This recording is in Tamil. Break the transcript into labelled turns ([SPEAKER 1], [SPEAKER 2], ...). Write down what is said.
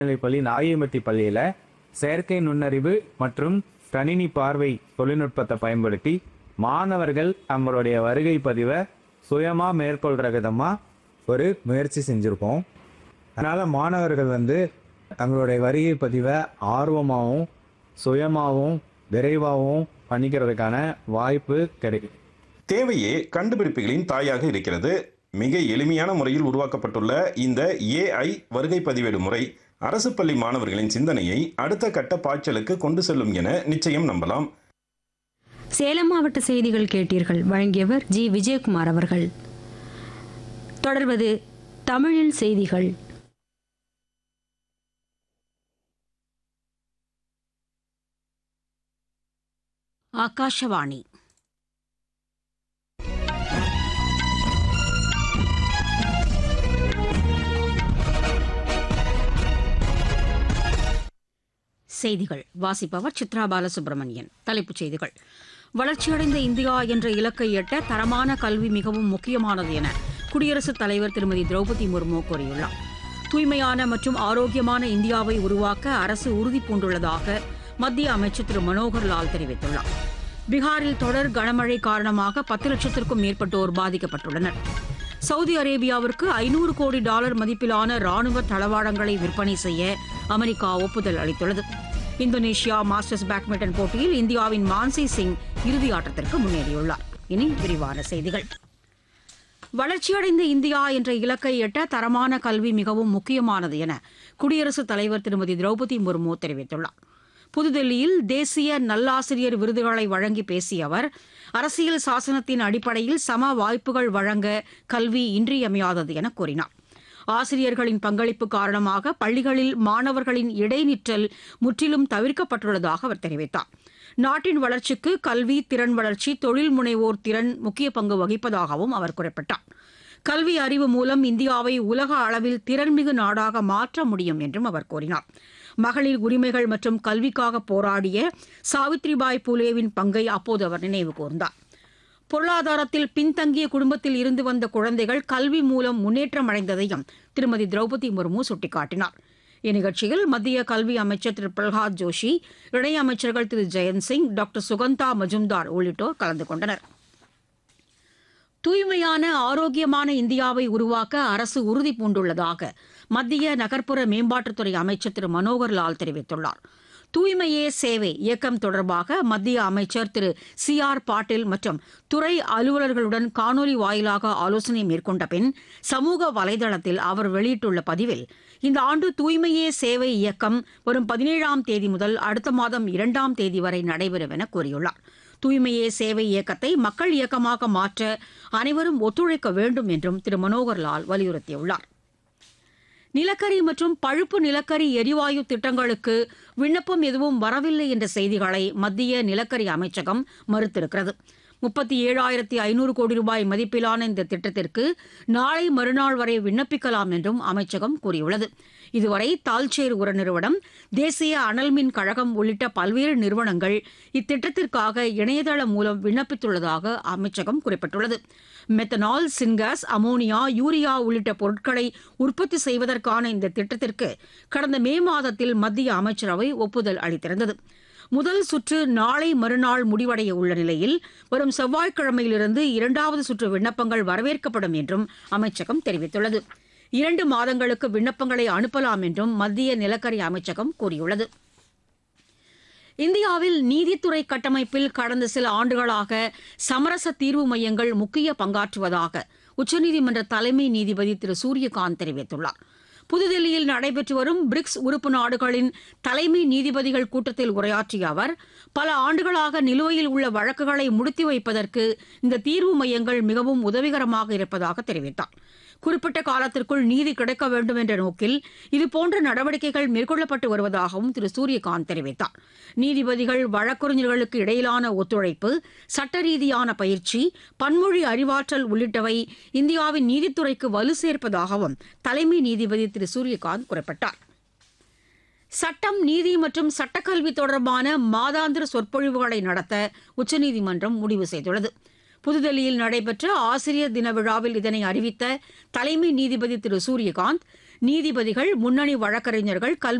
[SPEAKER 1] பள்ளி நாகியம்பட்டி பள்ளியில செயற்கை நுண்ணறிவு மற்றும் கணினி பார்வை தொழில்நுட்பத்தை பயன்படுத்தி மாணவர்கள் நம்மளுடைய வருகை பதிவை சுயமா மேற்கொள்ற விதமா ஒரு முயற்சி செஞ்சிருக்கோம் அதனால மாணவர்கள் வந்து தங்களுடைய வருகை பதிவை ஆர்வமாகவும் சுயமாகவும் விரைவாகவும் பண்ணிக்கிறதுக்கான வாய்ப்பு கிடைக்கும்
[SPEAKER 2] தேவையே கண்டுபிடிப்புகளின் தாயாக இருக்கிறது மிக எளிமையான முறையில் உருவாக்கப்பட்டுள்ள இந்த ஏஐ வருகை பதிவேடு முறை அரசு பள்ளி மாணவர்களின் சிந்தனையை அடுத்த கட்ட பாய்ச்சலுக்கு கொண்டு செல்லும் என நிச்சயம் நம்பலாம்
[SPEAKER 3] சேலம் மாவட்ட செய்திகள் கேட்டீர்கள் வழங்கியவர் ஜி விஜயகுமார் அவர்கள் தொடர்வது தமிழில் செய்திகள்
[SPEAKER 4] ಆಕಾಶವಾಣಿ செய்திகள் வாசிப்பவர் சித்ரா பாலசுப்ரமணியன் தலைப்புச் செய்திகள் வளர்ச்சியடைந்த இந்தியா என்ற இலக்கை எட்ட தரமான கல்வி மிகவும் முக்கியமானது என குடியரசுத் தலைவர் திருமதி திரௌபதி முர்மு கூறியுள்ளார் தூய்மையான மற்றும் ஆரோக்கியமான இந்தியாவை உருவாக்க அரசு உறுதி பூண்டுள்ளதாக மத்திய அமைச்சர் திரு மனோகர் லால் தெரிவித்துள்ளார் பீகாரில் தொடர் கனமழை காரணமாக பத்து லட்சத்திற்கும் மேற்பட்டோர் பாதிக்கப்பட்டுள்ளனர் சவுதி அரேபியாவிற்கு ஐநூறு கோடி டாலர் மதிப்பிலான ராணுவ தளவாடங்களை விற்பனை செய்ய அமெரிக்கா ஒப்புதல் அளித்துள்ளது இந்தோனேஷியா மாஸ்டர்ஸ் பேட்மிண்டன் போட்டியில் இந்தியாவின் மான்சி சிங் இறுதி ஆட்டத்திற்கு முன்னேறியுள்ளார் இனி விரிவான செய்திகள் வளர்ச்சியடைந்த இந்தியா என்ற இலக்கை எட்ட தரமான கல்வி மிகவும் முக்கியமானது என குடியரசுத் தலைவர் திருமதி திரௌபதி முர்மு தெரிவித்துள்ளார் புதுதில்லியில் தேசிய நல்லாசிரியர் விருதுகளை வழங்கி பேசிய அவர் அரசியல் சாசனத்தின் அடிப்படையில் சம வாய்ப்புகள் வழங்க கல்வி இன்றியமையாதது என கூறினார் ஆசிரியர்களின் பங்களிப்பு காரணமாக பள்ளிகளில் மாணவர்களின் இடைநிற்றல் முற்றிலும் தவிர்க்கப்பட்டுள்ளதாக அவர் தெரிவித்தார் நாட்டின் வளர்ச்சிக்கு கல்வி திறன் வளர்ச்சி தொழில் முனைவோர் திறன் முக்கிய பங்கு வகிப்பதாகவும் அவர் குறிப்பிட்டார் கல்வி அறிவு மூலம் இந்தியாவை உலக அளவில் திறன்மிகு நாடாக மாற்ற முடியும் என்றும் அவர் கூறினார் மகளிர் உரிமைகள் மற்றும் கல்விக்காக போராடிய சாவித்ரிபாய் பூலேவின் பங்கை அப்போது அவர் நினைவு கூர்ந்தார் பொருளாதாரத்தில் பின்தங்கிய குடும்பத்தில் இருந்து வந்த குழந்தைகள் கல்வி மூலம் முன்னேற்றம் அடைந்ததையும் திருமதி திரௌபதி முர்மு சுட்டிக்காட்டினார் இந்நிகழ்ச்சியில் மத்திய கல்வி அமைச்சர் திரு பிரகலாத் ஜோஷி இணையமைச்சர்கள் திரு ஜெயந்த் சிங் டாக்டர் சுகந்தா மஜும்தார் உள்ளிட்டோர் கலந்து கொண்டனர் தூய்மையான ஆரோக்கியமான இந்தியாவை உருவாக்க அரசு உறுதி பூண்டுள்ளதாக மத்திய நகர்ப்புற மேம்பாட்டுத்துறை அமைச்சர் திரு மனோகர் லால் தெரிவித்துள்ளார் தூய்மையே சேவை இயக்கம் தொடர்பாக மத்திய அமைச்சர் திரு சி ஆர் பாட்டீல் மற்றும் துறை அலுவலர்களுடன் காணொலி வாயிலாக ஆலோசனை மேற்கொண்ட பின் சமூக வலைதளத்தில் அவர் வெளியிட்டுள்ள பதிவில் இந்த ஆண்டு தூய்மையே சேவை இயக்கம் வரும் பதினேழாம் தேதி முதல் அடுத்த மாதம் இரண்டாம் தேதி வரை நடைபெறும் என கூறியுள்ளார் தூய்மையே சேவை இயக்கத்தை மக்கள் இயக்கமாக மாற்ற அனைவரும் ஒத்துழைக்க வேண்டும் என்றும் திரு மனோகர் லால் வலியுறுத்தியுள்ளார் நிலக்கரி மற்றும் பழுப்பு நிலக்கரி எரிவாயு திட்டங்களுக்கு விண்ணப்பம் எதுவும் வரவில்லை என்ற செய்திகளை மத்திய நிலக்கரி அமைச்சகம் மறுத்திருக்கிறது முப்பத்தி ஏழாயிரத்தி ஐநூறு கோடி ரூபாய் மதிப்பிலான இந்த திட்டத்திற்கு நாளை மறுநாள் வரை விண்ணப்பிக்கலாம் என்றும் அமைச்சகம் கூறியுள்ளது இதுவரை தால்சேர் உர நிறுவனம் தேசிய அனல் மின் கழகம் உள்ளிட்ட பல்வேறு நிறுவனங்கள் இத்திட்டத்திற்காக இணையதளம் மூலம் விண்ணப்பித்துள்ளதாக அமைச்சகம் குறிப்பிட்டுள்ளது மெத்தனால் சின்காஸ் அமோனியா யூரியா உள்ளிட்ட பொருட்களை உற்பத்தி செய்வதற்கான இந்த திட்டத்திற்கு கடந்த மே மாதத்தில் மத்திய அமைச்சரவை ஒப்புதல் அளித்திருந்தது முதல் சுற்று நாளை மறுநாள் முடிவடைய உள்ள நிலையில் வரும் செவ்வாய்க்கிழமையிலிருந்து இரண்டாவது சுற்று விண்ணப்பங்கள் வரவேற்கப்படும் என்றும் அமைச்சகம் தெரிவித்துள்ளது இரண்டு மாதங்களுக்கு விண்ணப்பங்களை அனுப்பலாம் என்றும் மத்திய நிலக்கரி அமைச்சகம் கூறியுள்ளது இந்தியாவில் நீதித்துறை கட்டமைப்பில் கடந்த சில ஆண்டுகளாக சமரச தீர்வு மையங்கள் முக்கிய பங்காற்றுவதாக உச்சநீதிமன்ற தலைமை நீதிபதி திரு சூரியகாந்த் தெரிவித்துள்ளார் புதுதில்லியில் நடைபெற்று வரும் பிரிக்ஸ் உறுப்பு நாடுகளின் தலைமை நீதிபதிகள் கூட்டத்தில் உரையாற்றிய அவர் பல ஆண்டுகளாக நிலுவையில் உள்ள வழக்குகளை முடித்து வைப்பதற்கு இந்த தீர்வு மையங்கள் மிகவும் உதவிகரமாக இருப்பதாக தெரிவித்தார் குறிப்பிட்ட காலத்திற்குள் நீதி கிடைக்க வேண்டும் என்ற நோக்கில் இதுபோன்ற நடவடிக்கைகள் மேற்கொள்ளப்பட்டு வருவதாகவும் திரு சூரியகாந்த் தெரிவித்தார் நீதிபதிகள் வழக்கறிஞர்களுக்கு இடையிலான ஒத்துழைப்பு சட்ட ரீதியான பயிற்சி பன்மொழி அறிவாற்றல் உள்ளிட்டவை இந்தியாவின் நீதித்துறைக்கு வலு சேர்ப்பதாகவும் தலைமை நீதிபதி திரு சூரியகாந்த் குறிப்பிட்டார் சட்டம் நீதி மற்றும் சட்டக்கல்வி தொடர்பான மாதாந்திர சொற்பொழிவுகளை நடத்த உச்சநீதிமன்றம் முடிவு செய்துள்ளது புதுதில்லியில் நடைபெற்ற ஆசிரியர் தின விழாவில் இதனை அறிவித்த தலைமை நீதிபதி திரு சூரியகாந்த் நீதிபதிகள் முன்னணி வழக்கறிஞர்கள் கல்வி